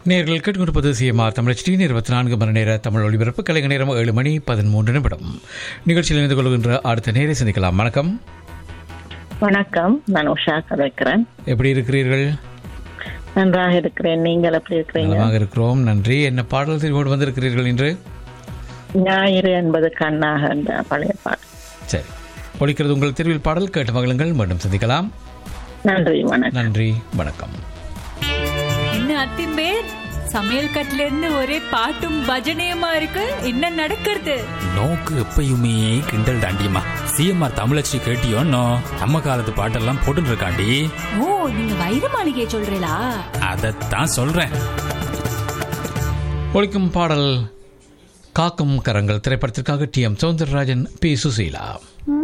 நேர்கள் கேட்டுக்கொண்டிருப்பது சிஎம்ஆர் தமிழ் இருபத்தி நான்கு மணி நேர தமிழ் ஒளிபரப்பு கலைஞர் நேரம் ஏழு மணி பதிமூன்று நிமிடம் நிகழ்ச்சியில் இணைந்து கொள்கின்ற அடுத்த நேரை சந்திக்கலாம் வணக்கம் வணக்கம் நான் உஷா கதைக்கிறேன் எப்படி இருக்கிறீர்கள் நன்றாக இருக்கிறேன் நீங்கள் எப்படி இருக்கிறீங்க நலமாக இருக்கிறோம் நன்றி என்ன பாடல் தெரிவோடு வந்திருக்கிறீர்கள் என்று ஞாயிறு என்பது கண்ணாக என்ற பழைய பாடல் சரி ஒழிக்கிறது உங்கள் தெருவில் பாடல் கேட்டு மகளுங்கள் மீண்டும் சந்திக்கலாம் நன்றி வணக்கம் நன்றி வணக்கம் என்ன அத்திம்பேர் சமையல் கட்டுல இருந்து ஒரே பாட்டும் பஜனையுமா இருக்கு என்ன நடக்கிறது நோக்கு எப்பயுமே கிண்டல் தாண்டியம்மா சிஎம்ஆர் தமிழச்சி கேட்டியோன்னோ நம்ம காலத்து பாட்டெல்லாம் போட்டுட்டு இருக்காண்டி ஓ நீங்க வைர மாளிகையை சொல்றீங்களா அதைத்தான் சொல்றேன் ஒழிக்கும் பாடல் காக்கும் கரங்கள் திரைப்படத்திற்காக T M Soundararajan P Susheela